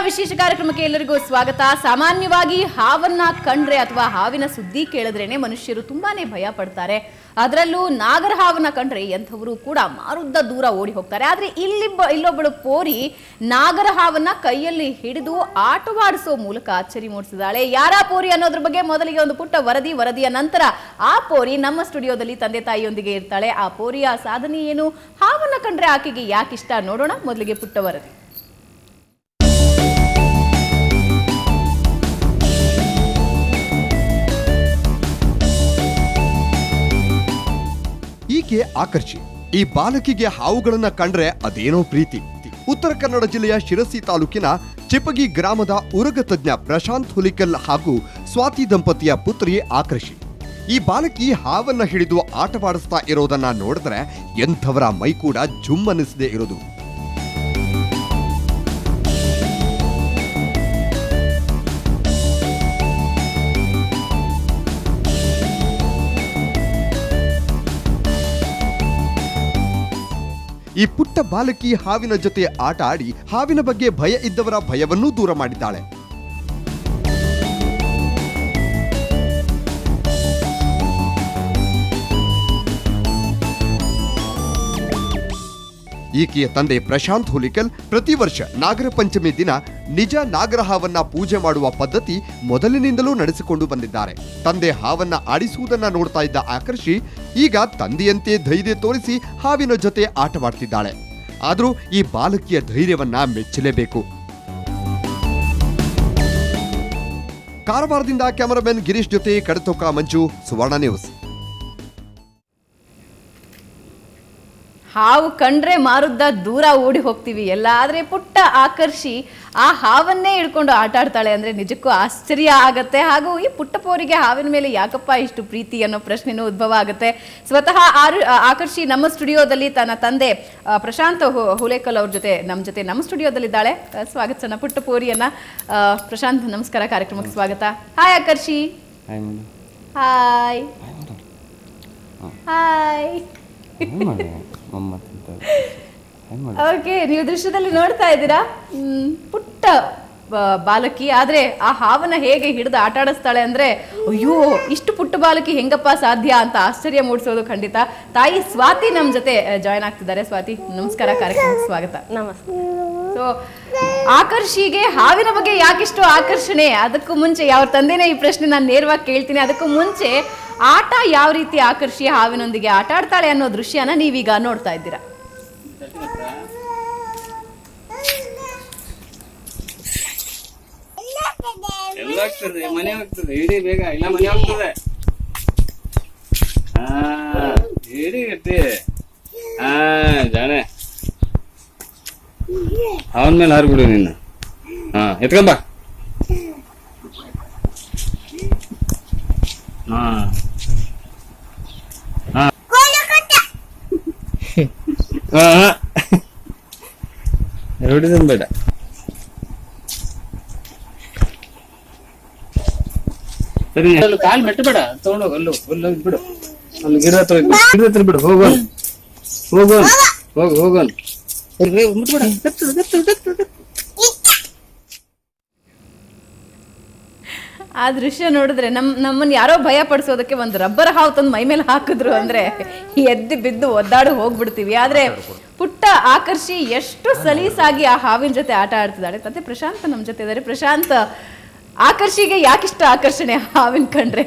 ವಿಶೇಷ ಕಾರ್ಯಕ್ರಮಕ್ಕೆ ಎಲ್ಲರಿಗೂ ಸ್ವಾಗತ ಸಾಮಾನ್ಯವಾಗಿ ಹಾವನ್ನ ಕಂಡ್ರೆ ಅಥವಾ ಹಾವಿನ ಸುದ್ದಿ ಕೇಳಿದ್ರೇನೆ ಮನುಷ್ಯರು ತುಂಬಾನೇ ಭಯ ಪಡ್ತಾರೆ ಅದರಲ್ಲೂ ನಾಗರ ಹಾವನ್ನ ಕಂಡ್ರೆ ಎಂಥವರು ಕೂಡ ಮಾರುದ್ದ ದೂರ ಓಡಿ ಹೋಗ್ತಾರೆ ಆದ್ರೆ ಇಲ್ಲಿಬ್ಬ ಇಲ್ಲೊಬ್ಬಳು ಪೋರಿ ನಾಗರ ಹಾವನ್ನ ಕೈಯಲ್ಲಿ ಹಿಡಿದು ಆಟವಾಡಿಸೋ ಮೂಲಕ ಅಚ್ಚರಿ ಮೂಡಿಸಿದಾಳೆ ಯಾರ ಪೋರಿ ಅನ್ನೋದ್ರ ಬಗ್ಗೆ ಮೊದಲಿಗೆ ಒಂದು ಪುಟ್ಟ ವರದಿ ವರದಿಯ ನಂತರ ಆ ಪೋರಿ ನಮ್ಮ ಸ್ಟುಡಿಯೋದಲ್ಲಿ ತಂದೆ ತಾಯಿಯೊಂದಿಗೆ ಇರ್ತಾಳೆ ಆ ಪೋರಿಯ ಸಾಧನೆ ಏನು ಹಾವನ್ನ ಕಂಡ್ರೆ ಆಕೆಗೆ ಯಾಕಿಷ್ಟ ನೋಡೋಣ ಮೊದಲಿಗೆ ಪುಟ್ಟ ವರದಿ ಈಕೆ ಆಕರ್ಷಿ ಈ ಬಾಲಕಿಗೆ ಹಾವುಗಳನ್ನ ಕಂಡ್ರೆ ಅದೇನೋ ಪ್ರೀತಿ ಉತ್ತರ ಕನ್ನಡ ಜಿಲ್ಲೆಯ ಶಿರಸಿ ತಾಲೂಕಿನ ಚಿಪಗಿ ಗ್ರಾಮದ ಉರಗ ತಜ್ಞ ಪ್ರಶಾಂತ್ ಹುಲಿಕಲ್ ಹಾಗೂ ಸ್ವಾತಿ ದಂಪತಿಯ ಪುತ್ರಿ ಆಕರ್ಷಿ ಈ ಬಾಲಕಿ ಹಾವನ್ನ ಹಿಡಿದು ಆಟವಾಡಿಸ್ತಾ ಇರೋದನ್ನ ನೋಡಿದ್ರೆ ಎಂಥವರ ಮೈ ಕೂಡ ಜುಮ್ಮನಿಸದೆ ಇರೋದು ಈ ಪುಟ್ಟ ಬಾಲಕಿ ಹಾವಿನ ಜೊತೆ ಆಟ ಆಡಿ ಹಾವಿನ ಬಗ್ಗೆ ಭಯ ಇದ್ದವರ ಭಯವನ್ನೂ ದೂರ ಮಾಡಿದ್ದಾಳೆ ಈಕೆಯ ತಂದೆ ಪ್ರಶಾಂತ್ ಹುಲಿಕಲ್ ಪ್ರತಿ ವರ್ಷ ನಾಗರ ಪಂಚಮಿ ದಿನ ನಿಜ ನಾಗರ ಹಾವನ್ನ ಪೂಜೆ ಮಾಡುವ ಪದ್ಧತಿ ಮೊದಲಿನಿಂದಲೂ ನಡೆಸಿಕೊಂಡು ಬಂದಿದ್ದಾರೆ ತಂದೆ ಹಾವನ್ನ ಆಡಿಸುವುದನ್ನ ನೋಡ್ತಾ ಇದ್ದ ಆಕರ್ಷಿ ಈಗ ತಂದೆಯಂತೆ ಧೈರ್ಯ ತೋರಿಸಿ ಹಾವಿನ ಜೊತೆ ಆಟವಾಡ್ತಿದ್ದಾಳೆ ಆದರೂ ಈ ಬಾಲಕಿಯ ಧೈರ್ಯವನ್ನ ಮೆಚ್ಚಲೇಬೇಕು ಕಾರವಾರದಿಂದ ಕ್ಯಾಮರಾಮನ್ ಗಿರೀಶ್ ಜೊತೆ ಕಡತೊಕ್ಕ ಮಂಜು ಸುವರ್ಣ ನ್ಯೂಸ್ ಹಾವು ಕಂಡ್ರೆ ಮಾರುದ್ದ ದೂರ ಓಡಿ ಹೋಗ್ತೀವಿ ಎಲ್ಲ ಆದ್ರೆ ಪುಟ್ಟ ಆಕರ್ಷಿ ಆ ಹಾವನ್ನೇ ಹಿಡ್ಕೊಂಡು ಆಟ ಆಡ್ತಾಳೆ ಅಂದ್ರೆ ನಿಜಕ್ಕೂ ಆಶ್ಚರ್ಯ ಆಗತ್ತೆ ಹಾಗೂ ಈ ಪುಟ್ಟ ಪೋರಿಗೆ ಹಾವಿನ ಮೇಲೆ ಯಾಕಪ್ಪ ಇಷ್ಟು ಪ್ರೀತಿ ಅನ್ನೋ ಪ್ರಶ್ನೆನೂ ಉದ್ಭವ ಆಗುತ್ತೆ ಸ್ವತಃ ಆರು ಆಕರ್ಷಿ ನಮ್ಮ ಸ್ಟುಡಿಯೋದಲ್ಲಿ ತನ್ನ ತಂದೆ ಆ, ಪ್ರಶಾಂತ್ ಹು- ಹುಲೇಕಲ್ ಅವ್ರ ಜೊತೆ ನಮ್ಮ ಜೊತೆ ನಮ್ಮ ಸ್ಟುಡಿಯೋದಲ್ಲಿದ್ದಾಳೆ ಆ, ಸ್ವಾಗತಿಸೋಣ ಪುಟ್ಟ ಪೋರಿಯನ್ನ ಆ, ಪ್ರಶಾಂತ್ ನಮಸ್ಕಾರ ಕಾರ್ಯಕ್ರಮಕ್ಕೆ ಸ್ವಾಗತ hi Aakarshi hi madam hi hi ಏನು ಮಾಡಿ ಅಮ್ಮ ತಿಂತಾರೆ ಏನು ಮಾಡಿ ಓಕೆ ನೀವು ದೃಶ್ಯದಲ್ಲಿ ನೋಡ್ತಾ ಇದ್ದೀರಾ ಹ್ಮ್, ಪುಟ್ಟ ಬ- ಬಾಲಕಿ ಆದ್ರೆ ಆ ಹಾವನ್ನ ಹೇಗೆ ಹಿಡಿದು ಆಟ ಆಡಿಸ್ತಾಳೆ ಅಂದ್ರೆ ಅಯ್ಯೋ ಇಷ್ಟು ಪುಟ್ಟ ಬಾಲಕಿ ಹೆಂಗಪ್ಪ ಸಾಧ್ಯ ಅಂತ ಆಶ್ಚರ್ಯ ಮೂಡಿಸೋದು ಖಂಡಿತ ತಾಯಿ ಸ್ವಾತಿ ನಮ್ ಜೊತೆ ಜಾಯ್ನ್ ಆಗ್ತಿದ್ದಾರೆ ಸ್ವಾತಿ ನಮಸ್ಕಾರ ಕಾರ್ಯಕ್ರಮಕ್ಕೆ ಸ್ವಾಗತ ನಮಸ್ತೆ ಸೊ ಆಕರ್ಷಿಗೆ ಹಾವಿನ ಬಗ್ಗೆ ಯಾಕಿಷ್ಟು ಆಕರ್ಷಣೆ ಅದಕ್ಕೂ ಮುಂಚೆ ಯಾವ ತಂದೆನೇ ಈ ಪ್ರಶ್ನೆ ನಾನು ನೇರವಾಗಿ ಕೇಳ್ತೀನಿ ಅದಕ್ಕೂ ಮುಂಚೆ ಆಟ ಯಾವ ರೀತಿ ಆಕರ್ಷಿ ಹಾವಿನೊಂದಿಗೆ ಆಟ ಆಡ್ತಾಳೆ ಅನ್ನೋ ದೃಶ್ಯನ ನೀವೀಗ ನೋಡ್ತಾ ಇದ್ದೀರಾ ಎಲ್ಲ ಆಗ್ತದೆ ಮನೆ ಹೋಗ್ತದೆ ಇಡೀ ಬೇಗ ಇಲ್ಲ ಮನೆ ಹೋಗ್ತದೆ ಹಾ ಇಡೀ ಗಟ್ಟಿ ಹಾ ಜಾಣೆ ಅವನ ಮೇಲೆ ಹಾರ್ಬಿಡು ನೀನು ಹಾ ಎತ್ಕೊಂಬ ಹಾ ಹಾ ಹಾ ಹಾ ಹೊಡಿದನ್ ಬೇಡ ಸರಿ ಅಲ್ಲಿ ಕಾಲ್ ಮೆಟ್ಟಬೇಡ ತಗೊಂಡೋಗ ಅಲ್ಲೂ ಅಲ್ಲೋಗಿ ಬಿಡು ಅಲ್ಲಿ ಗಿಡ ಹತ್ರ ಹೋಗಿ ಬಿಡು. ಗಿಡ ಹತ್ರ ಬಿಡು ಹೋಗೋನ್ ಹೋಗೋನ್ ಹೋಗ್ ಹೋಗೋನ್ ಸರಿ, ಏ, ಮುಟ್ಬೇಡ ಗತ್ತು, ಗತ್ತು, ಗತ್ತು, ಗತ್ತು. ಆ ದೃಶ್ಯ ನೋಡಿದ್ರೆ ನಮ್ ನಮ್ಮನ್ನ ಯಾರೋ ಭಯ ಪಡಿಸೋದಕ್ಕೆ ಒಂದು ರಬ್ಬರ್ ಹಾವು ತಂದು ಮೈ ಮೇಲೆ ಹಾಕಿದ್ರು ಅಂದ್ರೆ ಎದ್ದು ಬಿದ್ದು ಒದ್ದಾಡಿ ಹೋಗ್ಬಿಡ್ತೀವಿ ಆದ್ರೆ ಪುಟ್ಟ ಆಕರ್ಷಿ ಎಷ್ಟು ಸಲೀಸಾಗಿ ಆ ಹಾವಿನ ಜೊತೆ ಆಟ ಆಡ್ತಿದ್ದಾಳೆ ಮತ್ತೆ ಪ್ರಶಾಂತ್ ನಮ್ ಜೊತೆ ಇದ್ದಾರೆ ಪ್ರಶಾಂತ್ ಆಕರ್ಷಿಗೆ ಯಾಕಿಷ್ಟ ಆಕರ್ಷಣೆ ಹಾವಿನ ಕಂಡ್ರೆ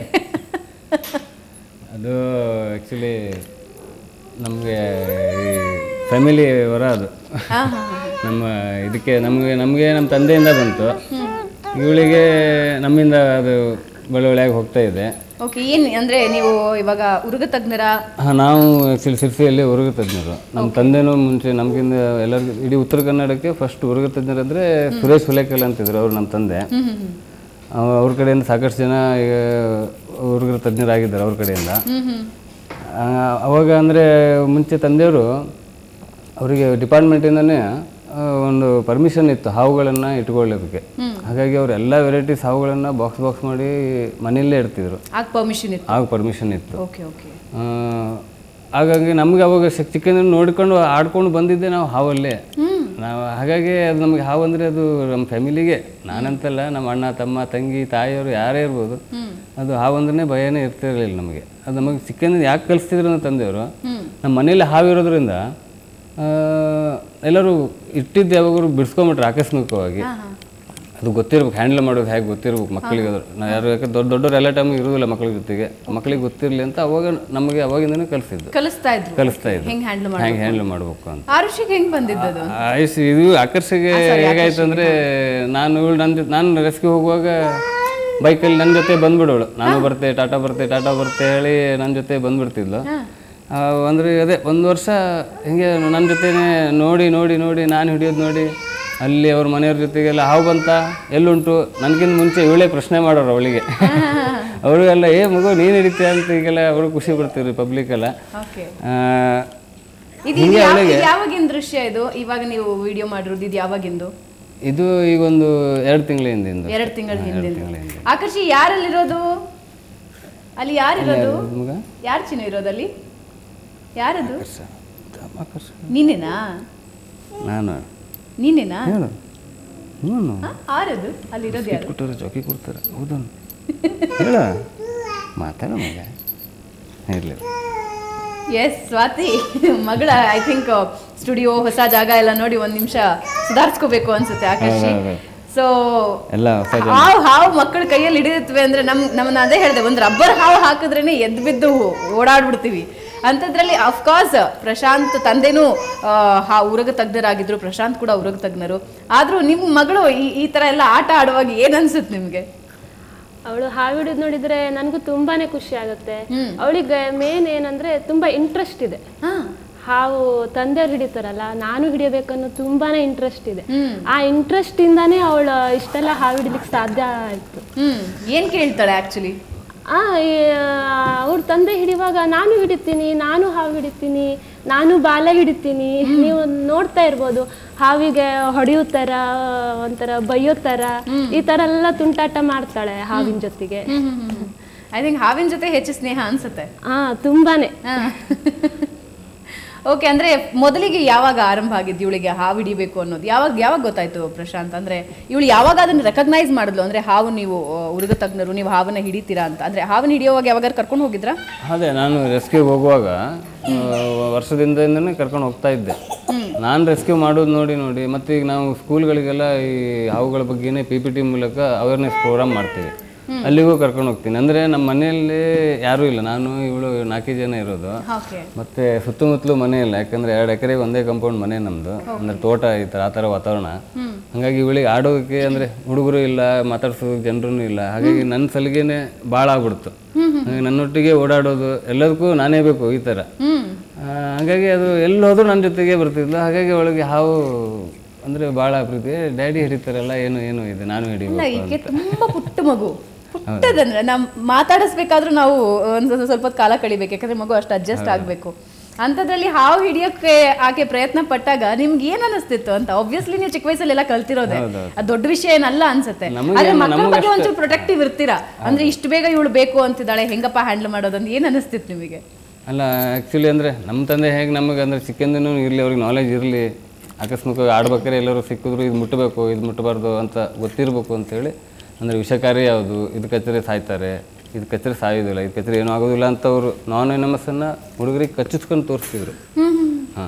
ಅದು ಆ್ಯಕ್ಚುಲಿ ನಮಗೆ ಈ ಫ್ಯಾಮಿಲಿ ವರ ಅದು ನಮ್ಮ ಇದಕ್ಕೆ ನಮಗೆ ನಮಗೆ ನಮ್ಮ ತಂದೆಯಿಂದ ಬಂತು ಇವಳಿಗೆ ನಮ್ಮಿಂದ ಅದು ಬೆಳವಣಿಗೆ ಹೋಗ್ತಾ ಇದೆ ಓಕೆ ಏನ್ ಅಂದ್ರೆ ನೀವು ಇವಾಗ ಉರುಗ ತಜ್ಞರ ಹಾಂ ನಾವು ಆ್ಯಕ್ಚುಲಿ ಸಿರ್ಸಿಯಲ್ಲಿ ಉರುಗ ತಜ್ಞರು ನಮ್ಮ ತಂದೆನೂ ಮುಂಚೆ ನಮಗಿಂತ ಎಲ್ಲರಿಗೂ ಇಡೀ ಉತ್ತರ ಕನ್ನಡಕ್ಕೆ ಫಸ್ಟ್ ಉರುಗ ತಜ್ಞರು ಅಂದರೆ ಸುರೇಶ್ ಹುಲೇಕಲ್ ಅಂತಿದ್ರು ಅವ್ರು ನಮ್ಮ ತಂದೆ ಅವ- ಅವ್ರ ಕಡೆಯಿಂದ ಸಾಕಷ್ಟು ಜನ ಈಗ ಉರುಗರ ತಜ್ಞರಾಗಿದ್ದಾರೆ ಅವ್ರ ಕಡೆಯಿಂದ ಆ, ಅವಾಗ ಅಂದರೆ ಮುಂಚೆ ತಂದೆಯವರು ಅವರಿಗೆ ಡಿಪಾರ್ಟ್ಮೆಂಟಿಂದನೇ ಆ, ಒಂದು ಪರ್ಮಿಷನ್ ಇತ್ತು ಹಾವುಗಳನ್ನು ಇಟ್ಕೊಳ್ಳೋದಕ್ಕೆ ಹಾಗಾಗಿ ಅವ್ರು ಎಲ್ಲ ವೆರೈಟೀಸ್ ಹಾವುಗಳನ್ನು ಬಾಕ್ಸ್ ಬಾಕ್ಸ್ ಮಾಡಿ ಮನೆಯಲ್ಲೇ ಇಡ್ತಿದ್ರು ಆಗ ಪರ್ಮಿಷನ್ ಇತ್ತು ಆಗ ಪರ್ಮಿಷನ್ ಇತ್ತು ಓಕೆ ಓಕೆ ಆ, ಹಾಗಾಗಿ ನಮ್ಗೆ ಅವಾಗ ಸಿ- ಚಿಕ್ಕಂದಿನ ನೋಡ್ಕೊಂಡು ಆಡ್ಕೊಂಡು ಬಂದಿದ್ದೆ ನಾವು ಹಾವಲ್ಲೇ ನಾವು ಹಾಗಾಗಿ ಅದು ನಮಗೆ ಹಾವು ಅಂದರೆ ಅದು ನಮ್ಮ ಫ್ಯಾಮಿಲಿಗೆ ನಾನಂತಲ್ಲ ನಮ್ಮ ಅಣ್ಣ ತಮ್ಮ ತಂಗಿ ತಾಯಿಯವರು ಯಾರೇ ಇರ್ಬೋದು ಅದು ಹಾವು ಅಂದ್ರೆ ಭಯನೇ ಇರ್ತಿರಲಿಲ್ಲ ನಮಗೆ ಅದು ನಮಗೆ ಚಿಕ್ಕಂದಿಂದ ಯಾಕೆ ಕಲಿಸ್ತಿದ್ರು ನಮ್ಮ ತಂದೆಯವರು ನಮ್ಮ ಮನೇಲಿ ಹಾವು ಇರೋದ್ರಿಂದ ಆ, ಎಲ್ಲರೂ ಇಟ್ಟಿದ್ದು ಯಾವಾಗಲೂ ಬಿಡಿಸ್ಕೊಂಬಿಟ್ರೆ ಆಕಸ್ಮಿಕವಾಗಿ ಅದು ಗೊತ್ತಿರ್ಬೇಕು ಹ್ಯಾಂಡಲ್ ಮಾಡೋದು ಹೇಗೆ ಗೊತ್ತಿರ್ಬೇಕು ಮಕ್ಕಳಿಗೆ ಅದು ನಾವು ಯಾರು ಯಾಕೆ ದೊಡ್ಡ ದೊಡ್ಡವ್ರು ಎಲ್ಲ ಟೈಮ್ ಇರೋದಿಲ್ಲ ಮಕ್ಕಳ ಜೊತೆಗೆ ಮಕ್ಕಳಿಗೆ ಗೊತ್ತಿರಲಿ ಅಂತ ಅವಾಗ ನಮಗೆ ಅವಾಗಿಂದನೇ ಕಲಿಸಿದ್ದು ಕಲಿಸ್ತಾ ಇದ್ರು ಕಲಿಸ್ತಾ ಇದ್ದು ಹೆಂಗ್ ಹ್ಯಾಂಡಲ್ ಮಾಡಿ ಹೆಂಗೆ ಹ್ಯಾಂಡಲ್ ಮಾಡಬೇಕು ಅಂತ ಆರುಷಿಗೆ ಹೆಂಗ್ ಬಂದಿದ್ದದು ಆಯುಷ್ ಇದು ಆಕರ್ಷಿಗೆ ಹೇಗಾಯ್ತು ಅಂದರೆ ನಾನು ಇವಳು ನನ್ನ ಜೊತೆ ನಾನು ರೆಸ್ಕ್ಯೂ ಹೋಗುವಾಗ ಬೈಕಲ್ಲಿ ನನ್ನ ಜೊತೆ ಬಂದ್ಬಿಡೋಳು ನಾನು ಬರ್ತೆ ಟಾಟಾ ಬರ್ತೆ ಟಾಟಾ ಬರ್ತೆ ಹೇಳಿ ನನ್ನ ಜೊತೆ ಬಂದ್ಬಿಡ್ತಿದ್ಲು ಆ, ಅಂದ್ರೆ ಅದೇ ಒಂದು ವರ್ಷ ಹಿಂಗೆ ನನ್ನ ಜೊತೆನೇ ನೋಡಿ ನೋಡಿ ನೋಡಿ ನಾನು ಹಿಡಿಯೋದು ನೋಡಿ ಅಲ್ಲಿ ಅವ್ರ ಮನೆಯವ್ರ ಜೊತೆಗೆಲ್ಲ ಹಾವು ಬಂತ ಎಲ್ಲುಂಟು ನನಗಿಂತ ಮುಂಚೆ ಇವಳೇ ಪ್ರಶ್ನೆ ಮಾಡೋರು ಅವಳಿಗೆ ಅವರಿಗೆಲ್ಲ ಏ ಮಗು ನೀನು ಹಿಡಿತೀಯ ಅಂತ ಈಗೆಲ್ಲ ಅವರು ಖುಷಿ ಪಡ್ತಿದ್ರು ಪಬ್ಲಿಕ್ ಎಲ್ಲ ಓಕೆ ಆ, ಇದು ಇದು ಯಾವ- ಇದು ಯಾವಾಗಿನ ದೃಶ್ಯ ಇದು ಇವಾಗ ನೀವು ವಿಡಿಯೋ ಮಾಡಿರೋದು ಇದು ಯಾವಾಗಿಂದು ಇದು ಈಗ ಒಂದು ಎರಡು ತಿಂಗಳ ಹಿಂದಿಂದ ಎರಡು ತಿಂಗಳ ಹಿಂದಿಂದ ಆಕರ್ಷಿ ಯಾರಲ್ಲಿರೋದು ಅಲ್ಲಿ ಯಾರಿರೋದು ಮಗ ಯಾರು ಚಿನ್ನ ಇರೋದಲ್ಲಿ ಯಾರದು ಆಕರ್ಷ ನೀನೇನಾ ನಾನು ನೀನೇನಾ ಹೇಳು ಹ್ಞೂ ಹ? ಆರದು ಅಲ್ಲಿರೋದು ಯಾರು ಕೊಟ್ಟರೆ ಚೌಕಿ ಕೊಡ್ತಾರೆ ಹೌದು ಹೇಳ ಮಾತಾಡ ಮಗ ಇರಲಿ ಎಸ್ ಸ್ವಾತಿ ಮಗಳ ಐ ಥಿಂಕ್ ಸ್ಟುಡಿಯೋ ಹೊಸ ಜಾಗ ಎಲ್ಲ ನೋಡಿ ಒಂದ್ ನಿಮಿಷ ಸುಧಾರಿಸ್ಕೋಬೇಕು ಅನ್ಸುತ್ತೆ ಆಕರ್ಷಿ ಸೊ ಎಲ್ಲ ಹೊಸ ಹಾವು ಹಾವು ಮಕ್ಕಳ ಕೈಯಲ್ಲಿ ಹಿಡಿಯುತ್ತವೆ ಅಂದ್ರೆ ನಮ್ ನಮ್ಮನ್ನ ಅದೇ ಹೇಳಿದೆ ಒಂದು ರಬ್ಬರ್ ಹಾವು ಹಾಕಿದ್ರೇನೆ ಎದ್ದು ಬಿದ್ದು ಓಡಾಡ್ಬಿಡ್ತೀವಿ ಅಂಥದ್ರಲ್ಲಿ ಅಫ್ಕೋರ್ಸ್ ಪ್ರಶಾಂತ್ ತಂದೆನೂ ಆ, ಹಾ ಉರಗ ತಜ್ಞರಾಗಿದ್ರು ಪ್ರಶಾಂತ್ ಕೂಡ ಉರಗ ತಜ್ಞರು ಆದ್ರೂ ನಿಮ್ಮ ಮಗಳು ಈ ಈ ತರ ಎಲ್ಲ ಆಟ ಆಡುವಾಗ ಏನ್ ಅನ್ಸುತ್ತೆ ನಿಮ್ಗೆ ಅವಳು ಹಾವು ಹಿಡಿದು ನೋಡಿದ್ರೆ ನನಗೂ ತುಂಬಾನೇ ಖುಷಿ ಆಗುತ್ತೆ ಅವಳಿಗೆ ಮೇನ್ ಏನಂದ್ರೆ ತುಂಬಾ ಇಂಟ್ರೆಸ್ಟ್ ಇದೆ ಹಾ ಹಾವು ತಂದೆಯವ್ರು ಹಿಡಿತಾರಲ್ಲ ನಾನು ಹಿಡಿಯಬೇಕನ್ನೋ ತುಂಬಾನೇ ಇಂಟ್ರೆಸ್ಟ್ ಇದೆ ಆ ಇಂಟ್ರೆಸ್ಟ್ ಇಂದಾನೇ ಅವಳು ಇಷ್ಟೆಲ್ಲ ಹಾವು ಹಿಡಿಲಿಕ್ಕೆ ಸಾಧ್ಯ ಆಯ್ತು ಹ್ಮ್ ಏನ್ ಕೇಳ್ತಾಳೆ ಆಕ್ಚುಲಿ ಆ ಅವ್ರ ತಂದೆ ಹಿಡಿಯುವಾಗ ನಾನು ಹಿಡಿತೀನಿ ನಾನು ಹಾವು ಹಿಡಿತೀನಿ ನಾನು ಬಾಲ ಹಿಡಿತೀನಿ ನೀವು ನೋಡ್ತಾ ಇರ್ಬೋದು ಹಾವಿಗೆ ಹೊಡೆಯೋ ಥರ ಒಂಥರ ಬೈಯೋ ಥರ ಈ ಥರ ಎಲ್ಲ ತುಂಟಾಟ ಮಾಡ್ತಾಳೆ ಹಾವಿನ ಜೊತೆಗೆ ಐ ಥಿಂಕ್ ಹಾವಿನ ಜೊತೆ ಹೆಚ್ಚು ಸ್ನೇಹ ಅನ್ಸುತ್ತೆ ಹಾ ತುಂಬಾನೇ ಓಕೆ ಅಂದ್ರೆ ಮೊದಲಿಗೆ ಯಾವಾಗ ಆರಂಭ ಆಗಿದ್ದು ಇವಳಿಗೆ ಹಾವು ಹಿಡಿಬೇಕು ಅನ್ನೋದು ಯಾವಾಗ ಯಾವಾಗ ಗೊತ್ತಾಯ್ತು ಪ್ರಶಾಂತ್ ಅಂದ್ರೆ ಇವಳು ಯಾವಾಗ ಅದನ್ನ ರೆಕಗ್ನೈಸ್ ಮಾಡಿದ್ಲು ಅಂದ್ರೆ ಹಾವು ನೀವು ಆ, ಉರುಗ ತಜ್ಞರು ನೀವು ಹಾವನ್ನ ಹಿಡಿತೀರಾ ಅಂತ ಅಂದ್ರೆ ಹಾವನ್ನ ಹಿಡಿಯೋವಾಗ ಯಾವಾಗಾರು ಕರ್ಕೊಂಡು ಹೋಗಿದ್ರಾ ಅದೇ ನಾನು ರೆಸ್ಕ್ಯೂಗೆ ಹೋಗುವಾಗ ಆ, ವರ್ಷದಿಂದನೇ ಕರ್ಕೊಂಡು ಹೋಗ್ತಾ ಇದ್ದೆ ನಾನು ರೆಸ್ಕ್ಯೂ ಮಾಡೋದು ನೋಡಿ ನೋಡಿ ಮತ್ತು ಈಗ ನಾವು ಸ್ಕೂಲ್ಗಳಿಗೆಲ್ಲ ಈ ಹಾವುಗಳ ಬಗ್ಗೆನೇ ಪಿ ಪಿ ಟಿ ಮೂಲಕ ಅವೇರ್ನೆಸ್ ಪ್ರೋಗ್ರಾಮ್ ಮಾಡ್ತೀವಿ ಅಲ್ಲಿಗೂ ಕರ್ಕೊಂಡು ಹೋಗ್ತೀನಿ ಅಂದರೆ ನಮ್ಮ ಮನೆಯಲ್ಲಿ ಯಾರೂ ಇಲ್ಲ ನಾನು ಇವಳು ನಾಲ್ಕೇ ಜನ ಇರೋದು ಓಕೆ ಮತ್ತೆ ಸುತ್ತಮುತ್ತಲು ಮನೆ ಇಲ್ಲ ಯಾಕಂದ್ರೆ ಎರಡು ಎಕರೆಗೆ ಒಂದೇ ಕಾಂಪೌಂಡ್ ಮನೆ ನಮ್ದು ಅಂದ್ರೆ ತೋಟ ಈ ಥರ ಆ ಥರ ವಾತಾವರಣ ಹಂಗಾಗಿ ಇವಳಿಗೆ ಆಡೋದಕ್ಕೆ ಅಂದ್ರೆ ಹುಡುಗರು ಇಲ್ಲ ಮಾತಾಡ್ಸೋದಕ್ಕೆ ಜನರೂ ಇಲ್ಲ ಹಾಗಾಗಿ ನನ್ನ ಸಲಿಗೆನೆ ಭಾಳ ಆಗ್ಬಿಡ್ತು ಹಾಗಾಗಿ ನನ್ನೊಟ್ಟಿಗೆ ಓಡಾಡೋದು ಎಲ್ಲದಕ್ಕೂ ನಾನೇ ಬೇಕು ಈ ಥರ ಆ, ಹಾಗಾಗಿ ಅದು ಎಲ್ಲಿ ಹೋದ್ರೂ ನನ್ನ ಜೊತೆಗೆ ಬರ್ತಿದ್ಲು ಹಾಗಾಗಿ ಅವಳಿಗೆ ಹಾವು ಅಂದ್ರೆ ಭಾಳ ಪ್ರೀತಿ ಡ್ಯಾಡಿ ಹಿಡಿತಾರಲ್ಲ ಏನು ಏನು ಇದೆ ನಾನು ಇಲ್ಲ ಹಿಡಿಬೇಕು ಈಕೆ ತುಂಬಾ ಪುಟ್ಟ ಮಗು ಪುಟ್ಟದಂದ್ರೆ ನಮ್ ಮಾತಾಡಿಸ್ಬೇಕಾದ್ರೂ ನಾವು ಒಂದ್ ಸ್ವಲ್ಪ ಸ್ವಲ್ಪ ಹೊತ್ತು ಕಾಲ ಕಳಿಬೇಕು ಯಾಕಂದ್ರೆ ಮಗು ಅಷ್ಟು ಅಡ್ಜಸ್ಟ್ ಆಗ್ಬೇಕು ಅಂಥದ್ರಲ್ಲಿ ಹಾವು ಹಿಡಿಯೋಕೆ ಆಕೆ ಪ್ರಯತ್ನ ಪಟ್ಟಾಗ ನಿಮ್ಗೆ ಏನ್ ಅನಿಸ್ತಿತ್ತು ಅಂತ ಆಬ್ವಿಯಸ್ಲಿ ನೀವು ಚಿಕ್ಕ ವಯಸ್ಸಲ್ಲಿ ಎಲ್ಲ ಕಲ್ತಿರೋದೆ ಅದು ದೊಡ್ಡ ವಿಷಯ ಏನಲ್ಲ ಅನ್ಸುತ್ತೆ ನಮಗೆ- ಆದ್ರೆ ಮಕ್ಕಳ ನಮಗೆ ಬಗ್ಗೆ ಒಂಚೂರು ಪ್ರೊಟೆಕ್ಟಿವ್ ಇರ್ತೀರಾ ಅಂದ್ರೆ ಇಷ್ಟು ಬೇಗ ಇವಳು ಬೇಕು ಅಂತಿದ್ದಾಳೆ ಹೆಂಗಪ್ಪ ಹ್ಯಾಂಡಲ್ ಮಾಡೋದಂತ ಏನ್ ಅನಿಸ್ತಿತ್ತು ನಿಮಗೆ ಅಲ್ಲ ಆ್ಯಕ್ಚುಲಿ ಅಂದರೆ ನಮ್ಮ ತಂದೆ ಹೇಗೆ ನಮಗೆ ಅಂದರೆ ಚಿಕ್ಕಂದಿನೂ ಇರಲಿ ಅವ್ರಿಗೆ ನಾಲೆಜ್ ಇರಲಿ ಆಕಸ್ಮಿಕವಾಗಿ ಆಡ್ಬೇಕಾದ್ರೆ ಎಲ್ಲರೂ ಸಿಕ್ಕಿದ್ರು ಇದು ಮುಟ್ಟಬೇಕು ಇದು ಮುಟ್ಟಬಾರ್ದು ಅಂತ ಗೊತ್ತಿರಬೇಕು ಅಂತೇಳಿ ಅಂದರೆ ವಿಷಕಾರಿ ಯಾವುದು ಇದು ಕಚ್ಚರೆ ಸಾಯ್ತಾರೆ ಇದು ಕಚ್ಚರೆ ಸಾಯೋದಿಲ್ಲ ಇದು ಕಚ್ಚರೆ ಏನೂ ಆಗೋದಿಲ್ಲ ಅಂತ ಅವರು ನಾನ್ ಎನಮಸನ್ನು ಹುಡುಗರಿಗೆ ಕಚ್ಚಿಸ್ಕೊಂಡು ತೋರಿಸ್ತಿದ್ರು ಹಾಂ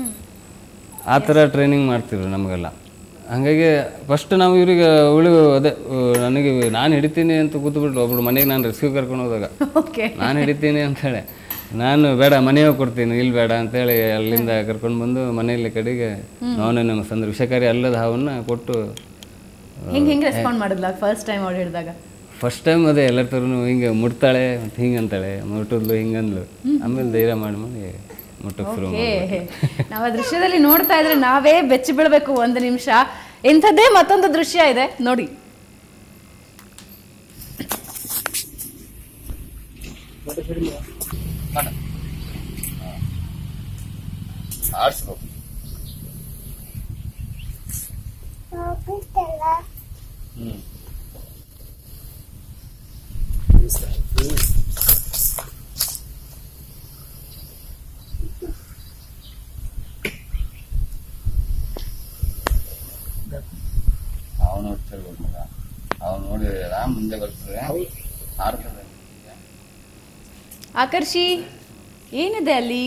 ಆ ಥರ ಟ್ರೈನಿಂಗ್ ಮಾಡ್ತಿದ್ರು ನಮಗೆಲ್ಲ ಹಾಗಾಗಿ ಫಸ್ಟ್ ನಾವು ಇವ್ರಿಗೆ ಅವಳು ಅದೇ ಆ, ನನಗೆ ನಾನು ಹಿಡಿತೀನಿ ಅಂತ ಕೂತ್ಬಿಟ್ಟು ಒಬ್ರು ಮನೆಗೆ ನಾನು ರೆಸ್ಕ್ಯೂ ಕರ್ಕೊಂಡು ಹೋದಾಗ ಓಕೆ ನಾನು ಹಿಡಿತೀನಿ ಅಂತೇಳಿ ನಾನು ಬೇಡ ಮನೆಯೋ ಕೊಡ್ತೀನಿ ಇಲ್ಲಿ ಬೇಡ ಅಂತೇಳಿ ಅಲ್ಲಿಂದ ಕರ್ಕೊಂಡು ಬಂದು ಮನೆಯಲ್ಲಿ ಕಡೆಗೆ ನಾನು ನಮ್ಮ ಸಂದ್ರೆ ವಿಷಕಾರಿ ಅಲ್ಲದ ಹಾವನ್ನ ಕೊಟ್ಟು ಹೆಂಗ್ ಹೆಂಗ್ ರೆಸ್ಪಾಂಡ್ ಮಾಡಿದ್ಲ ಫಸ್ಟ್ ಟೈಮ್ ಅವಳು ಹಿಡಿದಾಗ ಫಸ್ಟ್ ಟೈಮ್ ಅದೇ ಎಲ್ಲರ ಥರನು ಹಿಂಗೆ ಮುಟ್ತಾಳೆ ಮತ್ತು ಹಿಂಗೆ ಅಂತಾಳೆ ಮುಟ್ಟಿದ್ಲು ಹಿಂಗಂದ್ಲು ಆಮೇಲೆ ಧೈರ್ಯ ಮಾಡಿ ಮಾಡಿ ಮುಟ್ಟಕ್ಕೆ ಶುರು ಓಕೆ ಮಾಡಿ ನಾವು ಆ ದೃಶ್ಯದಲ್ಲಿ ನೋಡ್ತಾ ಇದ್ರೆ ನಾವೇ ಬೆಚ್ಚಿ ಬೀಳ್ಬೇಕು ಒಂದು ನಿಮಿಷ ಇಂಥದ್ದೇ ಮತ್ತೊಂದು ದೃಶ್ಯ ಇದೆ ನೋಡಿ ಮುಂದೆ ಬರ್ತದೆ ಹಾರ್ತದೆ ಆಕರ್ಷಿ ಏನಿದೆ ಅಲ್ಲಿ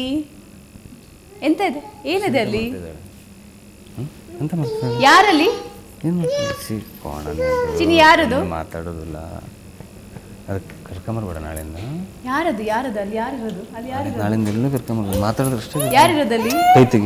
ಎಂತ ಇದೆ ಏನಿದೆ ಅಲ್ಲಿ ಹ್ಮ್? ಎಂತ ಮಾಡ್ತಾರೆ ಯಾರಲ್ಲಿ ಏನು ಮಾಡ್ತಾರೆ ಸಿ ಕೋಣನೆ ಚಿನಿ ಯಾರದು ಮಾತಾಡೋದಿಲ್ಲ ಅದಕ್ಕೆ ಕರ್ಕೊಂಬರ್ಬೇಡ ನಾಳೆಯಿಂದ ಯಾರದು ಯಾರದು ಅಲ್ಲಿ ಯಾರಿರೋದು ಅಲ್ಲಿ ಯಾರು ನಾಳೆಯಿಂದ ಎಲ್ಲೂ ಕರ್ಕೊಂಬರ್ಬೇಡ ಮಾತಾಡಿದ್ರೆ ಅಷ್ಟೇ ಯಾರಿರೋದಲ್ಲಿ ಕೈ ತೆಗಿ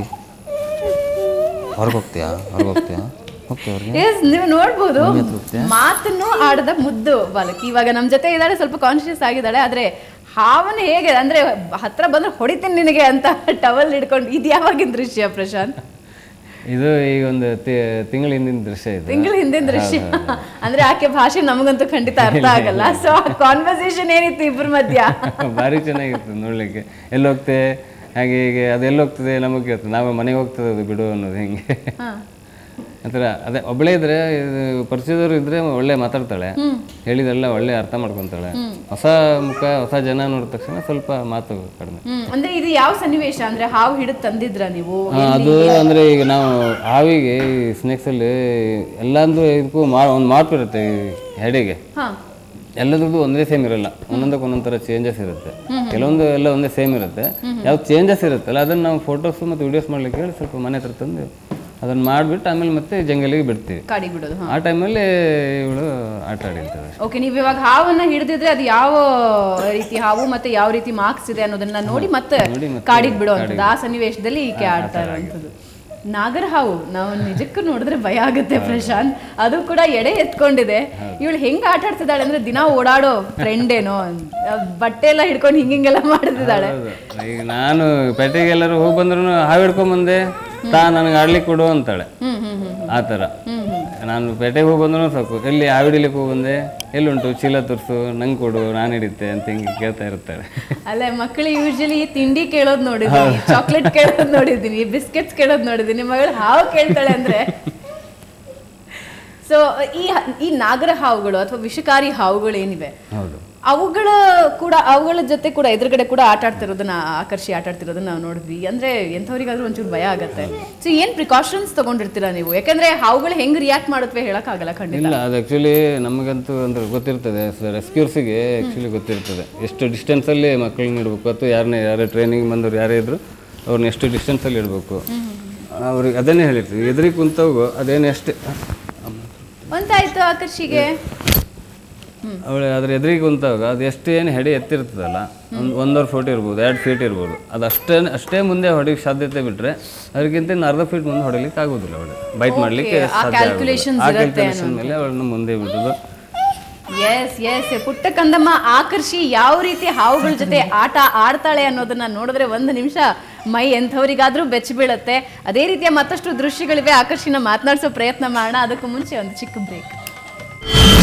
ಹೊರಗೆ ಹೋಗ್ತೀಯಾ ಹೊರಗೆ ಹೋಗ್ತೀಯಾ ಹೋಗ್ತೀಯ ಹೊರಗೆ ಎಸ್ ನೀವು ನೋಡ್ಬೋದು ಮಮ್ಮಿ ಹತ್ರ ಹೋಗ್ತೀಯಾ? ಮಾತನ್ನು ಆಡದ ಮುದ್ದು ಬಾಲಕಿ ಇವಾಗ ನಮ್ ಜೊತೆ ಇದ್ದಾಳೆ ಸ್ವಲ್ಪ ಕಾನ್ಶಿಯಸ್ ಆಗಿದ್ದಾಳೆ ಆದ್ರೆ ಹಾವನ್ ಹೇಗೆ ಅಂದ್ರೆ ಹತ್ರ ಬಂದ್ರೆ ಹೊಡಿತೀನಿ ನಿನಗೆ ಅಂತ ಟವಲ್ ಹಿಡ್ಕೊಂಡು ಇದು ಯಾವಾಗಿನ ದೃಶ್ಯ ಪ್ರಶಾಂತ್ ಇದು ಈಗ ಒಂದು ತಿಂಗಳ ಹಿಂದಿನ ದೃಶ್ಯ ಇದು ತಿಂಗಳ ಹಿಂದಿನ ದೃಶ್ಯ ಅಂದ್ರೆ ಆಕೆ ಭಾಷೆ ನಮಗಂತೂ ಖಂಡಿತ ಅರ್ಥ ಆಗಲ್ಲ ಸೊ ಆ ಕಾನ್ವರ್ಸೇಷನ್ ಏನಿತ್ತು ಇಬ್ಬರ ಮಧ್ಯ ಭಾರಿ ಚೆನ್ನಾಗಿರ್ತದೆ ನೋಡ್ಲಿಕ್ಕೆ ಎಲ್ಲಿ ಹೋಗ್ತೆ ಹಾಗೆ ಹೀಗೆ ಅದು ಎಲ್ಲಿ ಹೋಗ್ತದೆ ನಮಗೆ ಕೇಳ್ತದೆ ನಾವು ಮನೆಗೆ ಹೋಗ್ತದೆ ಅದು ಬಿಡು ಅನ್ನೋದು ಹಿಂಗೆ ಹಾ. ಒಂಥರ ಅದೇ ಒಬ್ಬಳೇ ಇದ್ರೆ ಇದು ಪರಿಚಯದವ್ರು ಇದ್ರೆ ಒಳ್ಳೆ ಮಾತಾಡ್ತಾಳೆ ಹೇಳಿದೆಲ್ಲ ಒಳ್ಳೆ ಅರ್ಥ ಮಾಡ್ಕೊಂತಾಳೆ ಹೊಸ ಮುಖ ಹೊಸ ಜನ ನೋಡಿದ ತಕ್ಷಣ ಸ್ವಲ್ಪ ಮಾತು ಕಡಿಮೆ ಹ್ಮ್ ಅಂದ್ರೆ ಇದು ಯಾವ ಸನ್ನಿವೇಶ ಅಂದ್ರೆ ಹಾವು ಹಿಡಿದು ತಂದಿದ್ರ ನೀವು ಹಾ, ಅದು ಅಂದ್ರೆ ಈಗ ನಾವು ಹಾವಿಗೆ ಈ ಸ್ನೇಕ್ಸ್ ಅಲ್ಲಿ ಎಲ್ಲಾಂದ್ರೂ ಇದಕ್ಕೂ ಮಾ ಒಂದು ಮಾರ್ಕ್ ಇರುತ್ತೆ ಈ ಹೆಡೆಗೆ ಹಾ ಎಲ್ಲದ್ರದ್ದು ಒಂದೇ ಸೇಮ್ ಇರಲ್ಲ ಒಂದೊಂದಕ್ಕೆ ಒಂದೊಂದು ಥರ ಚೇಂಜಸ್ ಇರುತ್ತೆ ಕೆಲವೊಂದು ಎಲ್ಲ ಒಂದೇ ಸೇಮ್ ಇರುತ್ತೆ ಯಾವ್ದು ಚೇಂಜಸ್ ಇರುತ್ತಲ್ಲ ಅದನ್ನ ನಾವು ಫೋಟೋಸ್ ಮತ್ತು ವಿಡಿಯೋಸ್ ಮಾಡ್ಲಿಕ್ಕೆ ಹೇಳಿ ಸ್ವಲ್ಪ ಮನೆ ಹತ್ರ ತಂದು ಅದನ್ನ ಮಾಡಿಬಿಟ್ಟು ಆಮೇಲೆ ಮತ್ತೆ ಜಂಗಲಿಗೆ ಬಿಡ್ತೀವಿ ಕಾಡಿಗೆ ಬಿಡೋದು ಹಾ ಆ ಟೈಮಲ್ಲಿ ಇವಳು ಆಟ ಆಡಿರ್ತದೆ ಓಕೆ ನೀವು ಇವಾಗ ಹಾವನ್ನ ಹಿಡಿದಿದ್ರೆ ಅದು ಯಾವ ರೀತಿ ಹಾವು ಮತ್ತೆ ಯಾವ ರೀತಿ ಮಾರ್ಕ್ಸ್ ಇದೆ ಅನ್ನೋದನ್ನ ನೋಡಿ ಮತ್ತೆ ನೋಡಿ ಮತ್ತೆ ಕಾಡಿಗೆ ಬಿಡುವಂಥದ್ದು ಆ ಸನ್ನಿವೇಶದಲ್ಲಿ ಈಕೆ ಆಡ್ತಾ ಇರುವಂಥದ್ದು ನಾಗರ ಹಾವು ನಾವು ನಿಜಕ್ಕೂ ನೋಡಿದ್ರೆ ಭಯ ಆಗುತ್ತೆ ಪ್ರಶಾಂತ್ ಅದು ಕೂಡ ಎಡೆ ಎತ್ಕೊಂಡಿದೆ ಇವಳು ಹೆಂಗ್ ಆಟ ಆಡ್ತಿದ್ದಾಳೆ ಅಂದ್ರೆ ದಿನ ಓಡಾಡೋ ಫ್ರೆಂಡ್ ಏನೋ ಬಟ್ಟೆ ಎಲ್ಲ ಹಿಡ್ಕೊಂಡು ಹಿಂಗಿಂಗೆಲ್ಲ ಮಾಡ್ತಿದ್ದಾಳೆ ಹೌದು. ಈಗ ನಾನು ಪೇಟೆಗೆ ಎಲ್ಲರೂ ಹೋಗಿ ಬಂದ್ರು ಹಾವು ಹಿಡ್ಕೊಂಡ್ ಬಂದೆ ತಾ ನನಗೆ ಆಡ್ಲಿಕ್ಕೆ ಕೊಡು ಅಂತಾಳೆ ಹ್ಮ್ ಹ್ಮ್ ಹ್ಮ್ ಆ ಥರ ನಾನು ಪೇಟೆಗೆ ಹೋಗಿ ಬಂದ್ರು ಸಾಕು ಎಲ್ಲಿ ಹಾವು ಹಿಡಿಲಿಕ್ಕೆ ಹೋಗಿ ಬಂದೆ ಎಲ್ಲುಂಟು ಚೀಲ ತುರ್ಸು ನಂಗೆ ಕೊಡು ನಾನು ಹಿಡಿತೆ ಅಂತ ಹಿಂಗೆ ಕೇಳ್ತಾ ಇರ್ತಾಳೆ ಅಲ್ಲ ಮಕ್ಕಳು ಯೂಶಲಿ ತಿಂಡಿ ಕೇಳೋದ್ ನೋಡಿದೀನಿ ಚಾಕ್ಲೇಟ್ ಕೇಳೋದ್ ನೋಡಿದೀನಿ ಬಿಸ್ಕೆಟ್ಸ್ ಕೇಳೋದ್ ನೋಡಿದೀನಿ ಮಗಳು ಹಾವು ಕೇಳ್ತಾಳೆ ಅಂದ್ರೆ ಸೊ ಈ ಈ ನಾಗರ ಹಾವುಗಳು ಅಥವಾ ವಿಷಕಾರಿ ಹಾವುಗಳು ಏನಿವೆ ಹೌದು ಅವುಗಳ ಕೂಡ ಅವುಗಳ ಜೊತೆ ಕೂಡ ಎದುರುಗಡೆ ಕೂಡ ಆಟ ಆಡ್ತಿರೋದನ್ನ ಆಕರ್ಷಿ ಆಟ ಆಡ್ತಿರೋದನ್ನ ನಾವು ನೋಡಿದ್ವಿ ಅಂದ್ರೆ ಎಂಥವ್ರಿಗಾದ್ರೂ ಒಂಚೂರು ಭಯ ಆಗತ್ತೆ ಸೊ ಏನ್ ಪ್ರಿಕಾಷನ್ಸ್ ತಗೊಂಡಿರ್ತೀರಾ ನೀವು ಯಾಕಂದ್ರೆ ಹಾವುಗಳು ಹೆಂಗ್ ರಿಯಾಕ್ಟ್ ಮಾಡುತ್ತವೆ ಹೇಳಕ್ಕಾಗಲ್ಲ ಖಂಡಿತ ಇಲ್ಲ ಅದು ಆ್ಯಕ್ಚುಲಿ ನಮಗಂತೂ ಅಂದ್ರೆ ಗೊತ್ತಿರ್ತದೆ ರೆಸ್ಕ್ಯೂರ್ಸಿಗೆ ಆ್ಯಕ್ಚುಲಿ ಗೊತ್ತಿರ್ತದೆ ಎಷ್ಟು ಡಿಸ್ಟೆನ್ಸಲ್ಲಿ ಮಕ್ಕಳನ್ನ ಇಡಬೇಕು ಅಥವಾ ಯಾರನ್ನೇ ಯಾರೇ ಟ್ರೈನಿಂಗ್ ಬಂದವ್ರು ಯಾರೇ ಇದ್ರು ಅವ್ರನ್ನ ಎಷ್ಟು ಡಿಸ್ಟೆನ್ಸಲ್ಲಿ ಇಡಬೇಕು ಅವ್ರಿಗೆ ಅದನ್ನೇ ಹೇಳಿರ್ತೀವಿ ಎದುರಿಗೆ ಕುಂತವು ಅದೇನು ಎಷ್ಟು ಒಂದಾಯ್ತು ಆಕರ್ಷಿಗೆ ಅವಳು ಅದ್ರ ಎದುರಿಗೆ ಕುಂತಾಗ ಅದು ಎಷ್ಟು ಏನು ಹೆಡೆ ಎತ್ತಿರ್ತದಲ್ಲ ಒಂದು ಒಂದೂವರೆ ಫೀಟ್ ಇರ್ಬೋದು ಎರಡು ಫೀಟ್ ಇರ್ಬೋದು ಅದು ಅಷ್ಟೇ ಅಷ್ಟೇ ಮುಂದೆ ಹೊಡಿಗೆ ಸಾಧ್ಯತೆ ಬಿಟ್ಟರೆ ಅದಕ್ಕಿಂತ ಇನ್ನು ಅರ್ಧ ಫೀಟ್ ಮುಂದೆ ಹೊಡಿಲಿಕ್ಕೆ ಆಗೋದಿಲ್ಲ ಅವಳು ಬೈಟ್ ಮಾಡಲಿಕ್ಕೆ ಆ calculations ಆ ಇರುತ್ತೆ ಕ್ಯಾಲ್ಕುಲೇಷನ್ ಮೇಲೆ ಅವಳನ್ನ ಮುಂದೆ ಬಿಡೋದು ಎಸ್ ಎಸ್ ಪುಟ್ಟ ಕಂದಮ್ಮ ಆಕರ್ಷಿ ಯಾವ ರೀತಿ ಹಾವುಗಳ ಜೊತೆ ಆಟ ಆಡ್ತಾಳೆ ಅನ್ನೋದನ್ನ ನೋಡಿದ್ರೆ ಒಂದು ನಿಮಿಷ ಮೈ ಎಂಥವ್ರಿಗಾದ್ರೂ ಬೆಚ್ಚ ಬೀಳುತ್ತೆ ಅದೇ ರೀತಿಯ ಮತ್ತಷ್ಟು ದೃಶ್ಯಗಳಿವೆ ಆಕರ್ಷಿನ ಮಾತನಾಡಿಸೋ ಪ್ರಯತ್ನ ಮಾಡೋಣ ಅದಕ್ಕೂ ಮುಂಚೆ ಒಂದು ಚಿಕ್ಕ ಬ್ರೇಕ್